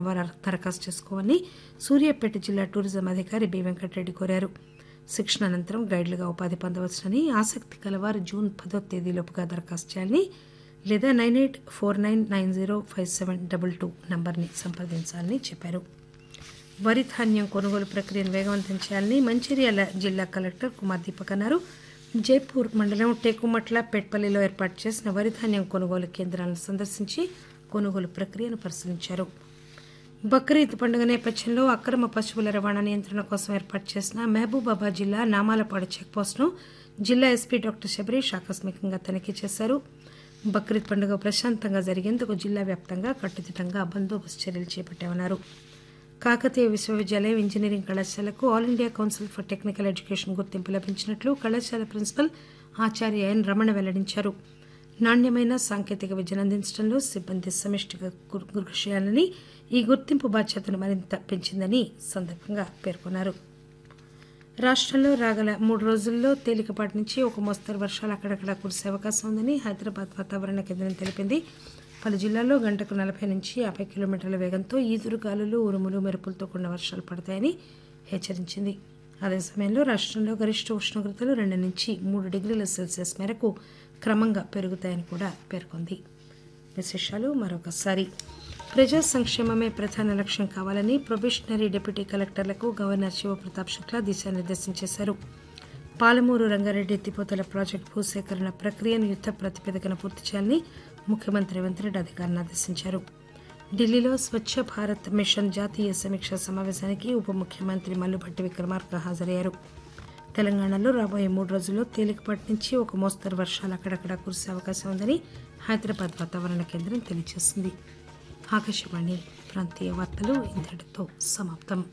వారు దరఖాస్తు చేసుకోవాలని సూర్యాపేట జిల్లా టూరిజం అధికారి బి వెంకటరెడ్డి కోరారు శిక్షణ అనంతరం గైడ్లుగా ఉపాధి పొందవచ్చునని ఆసక్తి కలవారు జూన్ పదో తేదీలోపుగా దరఖాస్తు చేయాలని లేదా nine eight four nine nine zero five seven double two నంబర్ని సంప్రదించాలని చెప్పారు వరి ధాన్యం కొనుగోలు ప్రక్రియను వేగవంతం చేయాలని మంచిర్యాల జిల్లా కలెక్టర్ కుమార్ దీపక్ అన్నారు జైపూర్ మండలం టేకుమట్ల పెట్పల్లిలో ఏర్పాటు చేసిన వరి ధాన్యం కొనుగోలు కేంద్రాలను సందర్శించి కొనుగోలు ప్రక్రియను పరిశీలించారు బక్రీద్ పండుగ నేపథ్యంలో అక్రమ పశువుల రవాణా నియంత్రణ కోసం ఏర్పాటు చేసిన మహబూబాబాద్ జిల్లా నామాలపాడు చెక్పోస్టును జిల్లా ఎస్పీ డాక్టర్ శబరీష్ ఆకస్మికంగా తనిఖీ చేశారు బక్రీద్ పండుగ ప్రశాంతంగా జరిగేందుకు జిల్లా వ్యాప్తంగా కట్టుదిట్టంగా బందోబస్తు చర్యలు చేపట్టామన్నారు కాకతీయ విశ్వవిద్యాలయం ఇంజనీరింగ్ కళాశాలకు all India council for technical education గుర్తింపు లభించినట్లు కళాశాల ప్రిన్సిపల్ ఆచార్య ఎన్ రమణ వెల్లడించారు నాణ్యమైన సాంకేతిక విద్యను అందించడంలో సిబ్బంది సమిష్టిగా కు- కృషి చేయాలని ఈ గుర్తింపు బాధ్యతను మరింత పెంచిందని సందర్భంగా పేర్కొన్నారు రాష్ట్రంలో రాగల మూడు రోజుల్లో తేలికపాటి నుంచి ఒక మోస్తరు వర్షాలు అక్కడక్కడ కురిసే అవకాశం ఉందని హైదరాబాద్ వాతావరణ కేంద్రం తెలిపింది పలు జిల్లాల్లో గంటకు నలభై నుంచి యాభై కిలోమీటర్ల వేగంతో ఈదురుగాలులు ఉరుములు మెరుపులతో కూడిన వర్షాలు పడతాయని హెచ్చరించింది అదే సమయంలో రాష్ట్రంలో గరిష్ట ఉష్ణోగ్రతలు రెండు నుంచి మూడు డిగ్రీల సెల్సియస్ మేరకు క్రమంగా పెరుగుతాయని కూడా పేర్కొంది విశేషాలు మరొకసారి ప్రజా సంక్షేమమే ప్రధాన లక్ష్యం కావాలని ప్రొబేషనరీ డిప్యూటీ కలెక్టర్లకు గవర్నర్ శివప్రతాప్ శుక్లా దిశానిర్దేశం చేశారు పాలమూరు రంగారెడ్డి ఎత్తిపోతల ప్రాజెక్టు భూసేకరణ ప్రక్రియను యుద్ద ప్రాతిపదికన పూర్తి చేయాలని ముఖ్యమంత్రి రేవంత్ రెడ్డి అధికారులను ఆదేశించారు ఢిల్లీలో స్వచ్ఛ భారత్ మిషన్ జాతీయ సమీక్షా సమావేశానికి ఉప ముఖ్యమంత్రి మల్లుభట్టి విక్రమార్క హాజరయ్యారు తెలంగాణలో రాబోయే మూడు రోజుల్లో తేలికపాటి నుంచి ఒక మోస్తరు వర్షాలు అక్కడక్కడ కురిసే అవకాశం ఉందని హైదరాబాద్ వాతావరణ కేంద్రం తెలియజేసింది ఆకాశవాణి ప్రాంతీయ వార్తలు ఇంతటితో సమాప్తం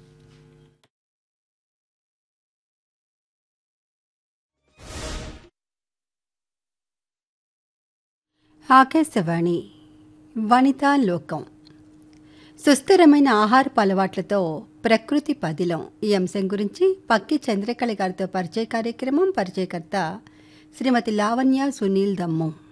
ఆకాశవాణి వనితా లోకం సుస్థిరమైన ఆహారపు అలవాట్లతో ప్రకృతి పదిలం ఈ అంశం గురించి పక్కి చంద్రకళ గారితో పరిచయ కార్యక్రమం పరిచయకర్త శ్రీమతి లావణ్య సునీల్ దమ్ము